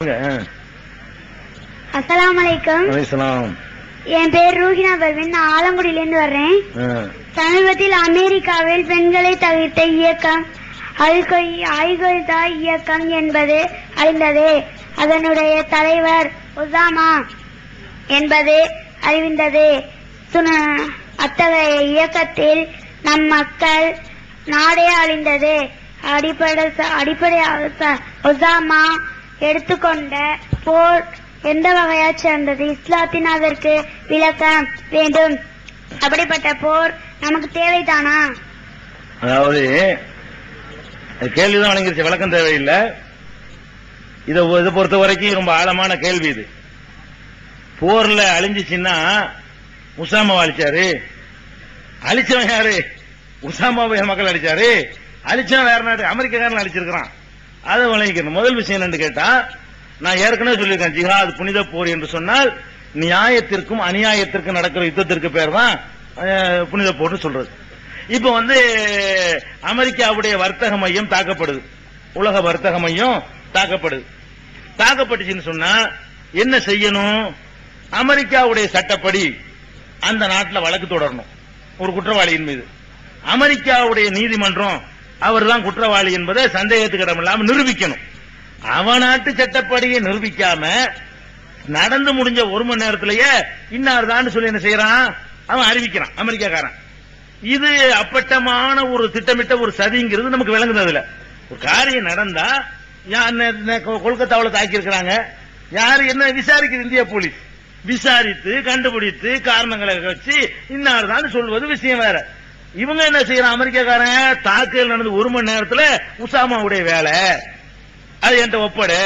பேசுங்க அஸ்ஸலாமு அலைக்கும் அலைசலாம் என் பேர் ரூஹினா பர்வின் நான் ஆலங்குடியிலிருந்து வர்றேன் சமீபத்தில் அமெரிக்காவில் பெண்களை தவிர்த்த இயக்கம் அல்கொய் ஐகொய்தா இயக்கம் என்பது அறிந்தது அதனுடைய தலைவர் ஒசாமா என்பது அறிவிந்தது சுன- அத்தகைய இயக்கத்தில் நம் மக்கள் நாடே அழிந்தது அடிப்படை அடிப்படையாக ச- ஒசாமா எடுத்துக்கொண்ட போர் எந்த வகையைச் சேர்ந்தது இஸ்லாத்தின் அதற்கு விளக்கம் வேண்டும் அப்படிப்பட்ட போர் நமக்கு தேவைதானா அதாவது அது கேள்விதான் வழங்கிருச்சு விளக்கம் தேவையில்லை இதை இதை பொறுத்த வரைக்கும் ரொம்ப ஆழமான கேள்வி இது போர்ல அழிஞ்சிச்சுன்னா உசாமாவை அழிச்சாரு அழிச்சவன் யாரு உசாமாவை மக்கள் அடிச்சாரு அழிச்சவன் வேற நாடு அமெரிக்காரன் அழிச்சிருக்கிறான் அதை வழங்கிக்கணும் முதல் விஷயம் என்னன்னு கேட்டா நான் ஏற்கனவே சொல்லியிருக்கேன் ஜிஹாத் புனித போர் என்று சொன்னால் நியாயத்திற்கும் அநியாயத்திற்கும் நடக்கிற யுத்தத்திற்கு பேர் தான் அஹ், புனித போர்னு சொல்றது இப்ப வந்து அமெரிக்காவுடைய வர்த்தக மையம் தாக்கப்படுது உலக வர்த்தக மையம் தாக்கப்படுது தாக்கப்பட்டுச்சுன்னு சொன்னா என்ன செய்யணும் அமெரிக்காவுடைய சட்டப்படி அந்த நாட்டில் வழக்கு தொடரணும் ஒரு குற்றவாளியின் மீது அமெரிக்காவுடைய நீதிமன்றம் அவர்தான் குற்றவாளி என்பதை சந்தேகத்துக்கு இடமில்லாம நிரூபிக்கணும் அவன் நாட்டு சட்டப்படியை நிரூபிக்காம நடந்து முடிஞ்ச ஒரு மணி நேரத்திலேயே இன்னார்தான் சொல்லி என்ன செய்யறான் அவன் அறிவிக்கிறான் அமெரிக்காக்காரன் இது அப்பட்டமான ஒரு திட்டமிட்ட ஒரு சதிங்கிறது நமக்கு விளங்குது அதுல ஒரு காரியம் நடந்தா யா- நெ- நெ- கொல்கத்தாவுல தாக்கி இருக்கிறாங்க யாரு என்ன விசாரிக்குது இந்திய போலீஸ் விசாரித்து கண்டுபிடித்து காரணங்களை வச்சு இன்னார்தான் சொல்வது விஷயம் வேற இவங்க என்ன செய்யறான் அமெரிக்காக்காரன் தாக்குதல் நடந்து ஒரு மணி நேரத்துல உசாமாவுடைய வேலை அது என்கிட்ட ஒப்படு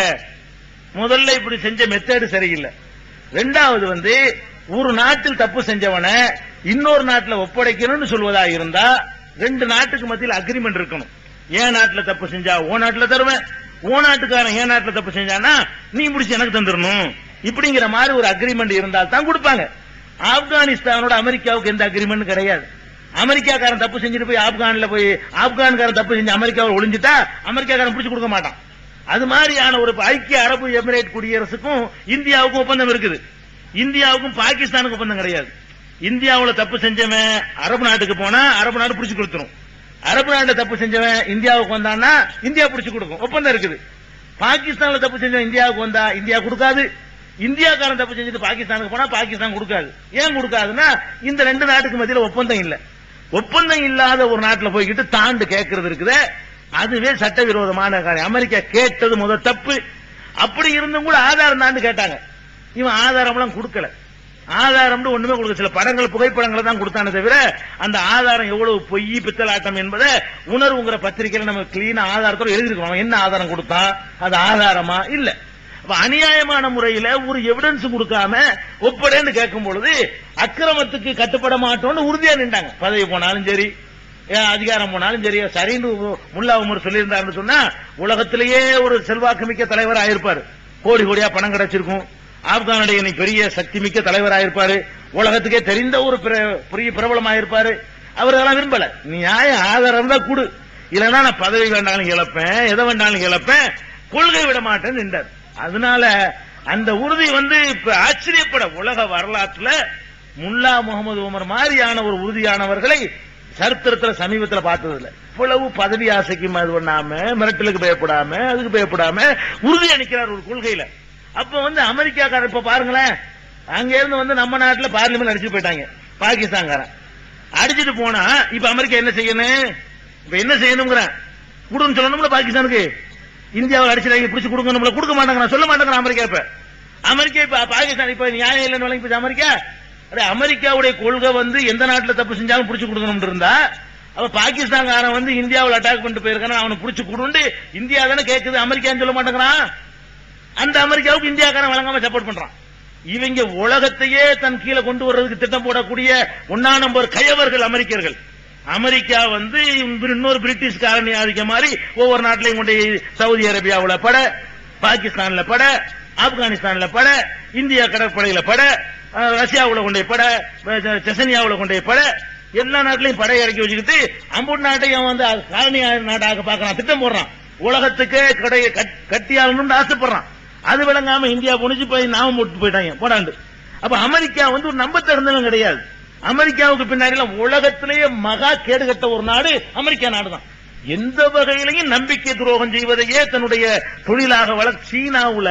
முதல்ல இப்படி செஞ்ச மெத்தேடு சரியில்லை ரெண்டாவது வந்து ஒரு நாட்டில் தப்பு செஞ்சவனை இன்னொரு நாட்டுல ஒப்படைக்கணும்னு சொல்வதா இருந்தா ரெண்டு நாட்டுக்கு மத்தியில் அக்ரிமெண்ட் இருக்கணும் என் நாட்டுல தப்பு செஞ்சா ஓ நாட்டுல தருவேன் ஓ நாட்டுக்காரன் என் நாட்டுல தப்பு செஞ்சானா நீ முடிச்சு எனக்கு தந்துடணும் இப்படிங்கிற மாதிரி ஒரு அக்ரிமெண்ட் இருந்தால் தான் கொடுப்பாங்க ஆப்கானிஸ்தானோட அமெரிக்காவுக்கு எந்த அக்ரிமெண்ட் கிடையாது அமெரிக்காக்காரன் தப்பு செஞ்சுட்டு போய் ஆப்கான்ல போய் ஆப்கான்காரன் தப்பு செஞ்சு அமெரிக்காவை ஒளிஞ்சிட்டா அமெரிக்காக்காரன் பிடிச்சு கொடுக்க மாட்டான் அது மாதிரியான ஒரு ஐக்கிய அரபு எமிரேட் குடியரசுக்கும் இந்தியாவுக்கும் ஒப்பந்தம் இருக்குது இந்தியாவுக்கும் பாகிஸ்தானுக்கும் ஒப்பந்தம் கிடையாது இந்தியாவுல தப்பு செஞ்சவன் அரபு நாட்டுக்கு போனா அரபு நாடு பிடிச்சு கொடுத்துரும் அரபு நாட்டுல தப்பு செஞ்சவன் இந்தியாவுக்கு வந்தான்னா இந்தியா பிடிச்சு கொடுக்கும் ஒப்பந்தம் இருக்குது பாகிஸ்தான்ல தப்பு செஞ்சவன் இந்தியாவுக்கு வந்தா இந்தியா கொடுக்காது இந்தியாக்காரன் தப்பு செஞ்சுட்டு பாகிஸ்தானுக்கு போனா பாகிஸ்தான் கொடுக்காது ஏன் கொடுக்காதுன்னா இந்த ரெண்டு நாட்டுக்கு மத்தியில ஒப்பந்தம் இல்ல ஒப்பந்தம் இல்லாத ஒரு நாட்டுல போய்கிட்டு தாண்டு கேட்கறது இருக்குதே அதுவே சட்டவிரோதமான காரியம் அமெரிக்கா கேட்டது முத தப்பு அப்படி இருந்தும் கூட ஆதாரம் தாண்டு கேட்டாங்க இவன் ஆதாரம்லாம் கொடுக்கல ஆதாரம்னு ஒண்ணுமே கொடுக்க சில படங்கள் புகைப்படங்களை தான் கொடுத்தானே தவிர அந்த ஆதாரம் எவ்வளவு பொய் பித்தலாட்டம் என்பதை உணர்வுங்கிற பத்திரிகையில நம்ம கிளீனா ஆதாரத்தோட எழுதிருக்கோம் அவன் என்ன ஆதாரம் கொடுத்தான் அது ஆதாரமா இல்ல அப்ப அநியாயமான முறையில ஒரு எவிடன்ஸ் கொடுக்காம ஒப்படைன்னு கேட்கும் பொழுது அக்கிரமத்துக்கு கட்டுப்பட மாட்டோம்னு உறுதியா நின்றாங்க பதவி போனாலும் சரி ஏன் அதிகாரம் போனாலும் சரி சரின்னு முல்லா உமர் சொல்லியிருந்தாருன்னு சொன்னா உலகத்திலேயே ஒரு செல்வாக்கு மிக்க தலைவர் ஆயிருப்பாரு கோடி கோடியா பணம் கிடைச்சிருக்கும் ஆப்கானுடைய இன்னைக்கு பெரிய சக்தி மிக்க தலைவர் ஆயிருப்பாரு உலகத்துக்கே தெரிந்த ஒரு பிர- பெரிய பிரபலமாயிருப்பாரு அவர் அதெல்லாம் விரும்பல நியாயம் ஆதாரம் தான் கொடு இல்லைன்னா நான் பதவி வேண்டாலும் இழப்பேன் எதை வேண்டாலும் இழப்பேன் கொள்கை விட மாட்டேன்னு நின்றார் அதனால அந்த உறுதி வந்து இப்ப ஆச்சரியப்பட உலக வரலாற்றுல முல்லா முகமது உமர் மாதிரியான ஒரு உறுதியானவர்களை சரித்திரத்துல சமீபத்துல பார்த்தது இல்ல இவ்வளவு பதவி ஆசைக்கு இது பண்ணாம மிரட்டலுக்கு பயப்படாம அதுக்கு பயப்படாம உறுதி அளிக்கிறார் ஒரு கொள்கையில அப்ப வந்து அமெரிக்காக்காரர் இப்ப பாருங்களேன் அங்க இருந்து வந்து நம்ம நாட்டுல பார்லிமெண்ட் அடிச்சு போயிட்டாங்க பாகிஸ்தான்காரன் அடிச்சிட்டு போனா இப்ப அமெரிக்கா என்ன செய்யணும் இப்ப என்ன செய்யணுங்கிறேன் கொடுன்னு சொல்லணும்ல பாகிஸ்தானுக்கு இந்தியாவில் அடிச்சிடாங்க பிடிச்சு கொடுக்கணும்ல கொடுக்க மாட்டாங்க நான் சொல்ல மாட்டேங்கிறேன் அமெரிக்கா இப்ப அமெரிக்கா இப்ப பாகிஸ்தான் இப்ப நியாயம் இல்லைன்னு வழங்கி போச்சு அமெரிக்கா அடே, அமெரிக்காவுடைய கொள்கை வந்து எந்த நாட்டுல தப்பு செஞ்சாலும் பிடிச்சு கொடுக்கணும் இருந்தா அப்ப பாகிஸ்தான்காரன் வந்து இந்தியாவில் அட்டாக் பண்ணிட்டு போயிருக்கான அவனை பிடிச்சு கொடுண்டு இந்தியா தானே கேக்குது அமெரிக்கான்னு சொல்ல மாட்டேங்கிறான் அந்த அமெரிக்காவுக்கு இந்தியாக்காரன் வழங்காம சப்போர்ட் பண்றான் இவங்க உலகத்தையே தன் கீழே கொண்டு வர்றதுக்கு திட்டம் போடக்கூடிய ஒன்னா நம்பர் கயவர்கள் அமெரிக்கர்கள் அமெரிக்கா வந்து இன்னொரு பிரிட்டிஷ் காலனி ஆதிக்க மாதிரி ஒவ்வொரு நாட்டிலையும் கொண்டு சவுதி அரேபியாவுல பட பாகிஸ்தான்ல பட ஆப்கானிஸ்தான்ல பட இந்தியா கடற்படையில பட அஹ், ரஷ்யாவுல கொண்டே பட அஹ், செசனியாவுல கொண்டே பட எல்லா நாட்டிலையும் படை இறக்கி வச்சுக்கிட்டு அம்பூர் நாட்டையும் வந்து காலனி நாடாக பார்க்கறான் திட்டம் போடுறான் உலகத்துக்கே கடையை கட்டியாளணும்னு ஆசைப்படுறான் அது விளங்காம இந்தியா போனிச்சு போய் நாம போட்டு போயிட்டாங்க போடாண்டு அப்ப அமெரிக்கா வந்து ஒரு நம்ப தகுந்தவன் கிடையாது அமெரிக்காவுக்கு பின்னாடி எல்லாம் உலகத்திலேயே மகா கேடுகட்ட ஒரு நாடு அமெரிக்கா நாடு தான் எந்த வகையிலையும் நம்பிக்கை துரோகம் செய்வதையே தன்னுடைய தொழிலாக வளர் சீனாவுல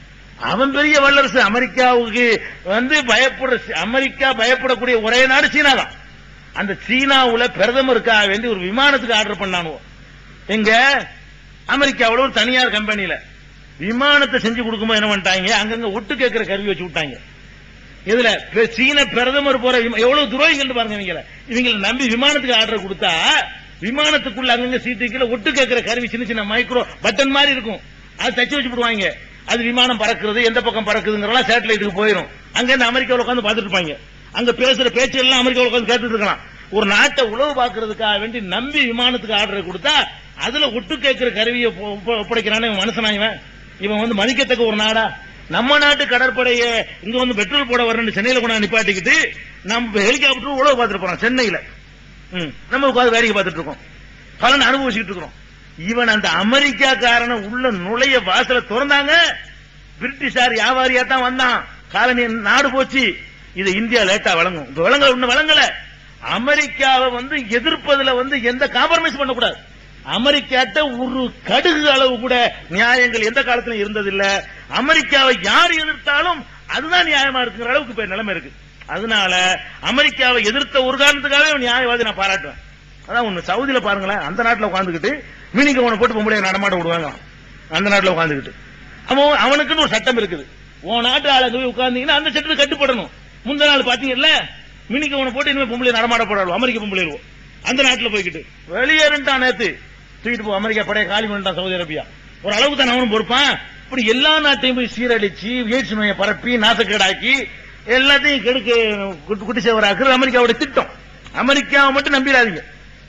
அவன் பெரிய வல்லரசு அமெரிக்காவுக்கு வந்து பயப்படுற அமெரிக்கா பயப்படக்கூடிய ஒரே நாடு சீனா தான் அந்த சீனாவுல பிரதமருக்காக வேண்டி ஒரு விமானத்துக்கு ஆர்டர் பண்ணானுவோ எங்க அமெரிக்காவுல ஒரு தனியார் கம்பெனில விமானத்தை செஞ்சு கொடுக்கும்போது என்ன பண்ணிட்டாங்க அங்கங்க ஒட்டு கேட்கிற கருவி வச்சு விட்டாங்க இதுல பெ- சீன பிரதமர் போற விமா- எவ்வளவு துரோகிகள் பாருங்க இவங்கள இவங்களை நம்பி விமானத்துக்கு ஆர்டர் கொடுத்தா விமானத்துக்குள்ள அங்கங்க சீட்டுக்குள்ள ஒட்டு கேட்கிற கருவி சின்ன சின்ன மைக்ரோ பட்டன் மாதிரி இருக்கும் அது தச்சு வச்சு விடுவாங்க அது விமானம் பறக்குறது எந்த பக்கம் பறக்குதுங்கிறலாம் சேட்டலைட்டுக்கு போயிடும் அங்க இருந்து அமெரிக்காவில் உட்காந்து பார்த்துட்டு இருப்பாங்க அங்க பேசுற பேச்சு எல்லாம் அமெரிக்காவில் உட்காந்து கேட்டுட்டு இருக்கலாம் ஒரு நாட்டை உழவு பார்க்கறதுக்காக வேண்டி நம்பி விமானத்துக்கு ஆர்டர் கொடுத்தா அதுல ஒட்டு கேட்கிற கருவியை ஒ- ஒப்ப- ஒப்படைக்கிறானே இவன் மனுஷனா இவன் இவன் வந்து மதிக்கத்தக்க ஒரு நாடா நம்ம நாட்டு கடற்படைய இங்க வந்து பெட்ரோல் போட வரணும் சென்னையில கொண்டு நிப்பாட்டிக்கிட்டு நம்ம ஹெலிகாப்டர் உழவு பார்த்துட்டு போறோம் சென்னையில ம், நம்ம உட்காந்து வேடிக்கை பார்த்துட்டு இருக்கோம் பலன் அனுபவிச்சுட்டு இருக்கிறோம் இவன் அந்த அமெரிக்காக்காரன உள்ள நுழைய வாசல திறந்தாங்க பிரிட்டிஷார் வியாபாரியா தான் வந்தான் காலனி நாடு போச்சு இது இந்தியா லேட்டா வழங்கும் இப்ப வழங்கல இன்னும் வழங்கல அமெரிக்காவை வந்து எதிர்ப்பதுல வந்து எந்த காம்ப்ரமைஸ் பண்ணக்கூடாது அமெரிக்காட்ட ஒரு கடுகு அளவு கூட நியாயங்கள் எந்த காலத்திலும் இருந்ததில்ல அமெரிக்காவை யார் எதிர்த்தாலும் அதுதான் நியாயமா இருக்குங்கிற அளவுக்கு இப்ப நிலைமை இருக்கு அதனால அமெரிக்காவை எதிர்த்த ஒரு காரணத்துக்காகவே அவன் நியாயவாதி நான் பாராட்டுவேன் அதான் ஒண்ணு சவுதியில பாருங்களேன் அந்த நாட்டுல உட்காந்துக்கிட்டு மினிக்கு அவனை போட்டு பொம்பளை நடமாட விடுவாங்க அந்த நாட்டுல உட்காந்துக்கிட்டு அவன் அவனுக்குன்னு ஒரு சட்டம் இருக்குது உன் நாட்டு ஆளுங்க போய் உட்கார்ந்தீங்கன்னா அந்த சட்டத்துக்கு கட்டுப்படணும் முந்த நாள் பாத்தீங்கல்ல மினிக்கு அவனை போட்டு இனிமே பொம்பளை நடமாட போடாடும் அமெரிக்க பொம்பளை அந்த நாட்டுல போய்கிட்டு வெளியேறுட்டான் நேத்து தூக்கிட்டு போ அமெரிக்கா படைய காலி பண்ணிட்டான் சவுதி அரேபியா ஒரு அளவுக்கு தான் அவனும் பொறுப்பான் இப்படி எல்லா நாட்டையும் போய் சீரழிச்சு எய்ட்ஸ் நோயை பரப்பி நாசக்கேடாக்கி எல்லாத்தையும் கெடுக்க குட்டி- குட்டி சேவராக்குறது அமெரிக்காவோட திட்டம் அமெரிக்காவை மட்டும் நம்பிடாதீங்க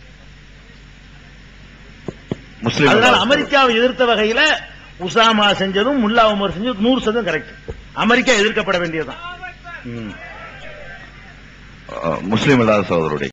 முஸ்லிம் அதனால அல்லாஹ் அமெரிக்காவை எதிர்த்த வகையில உசாமா செஞ்சதும் முல்லா உமர் செஞ்சதும் நூறு சதவீதம் கரெக்ட் அமெரிக்கா எதிர்க்கப்பட வேண்டியதுதான் ம். அஹ், முஸ்லிம் அல்லாத சகோதரருடைய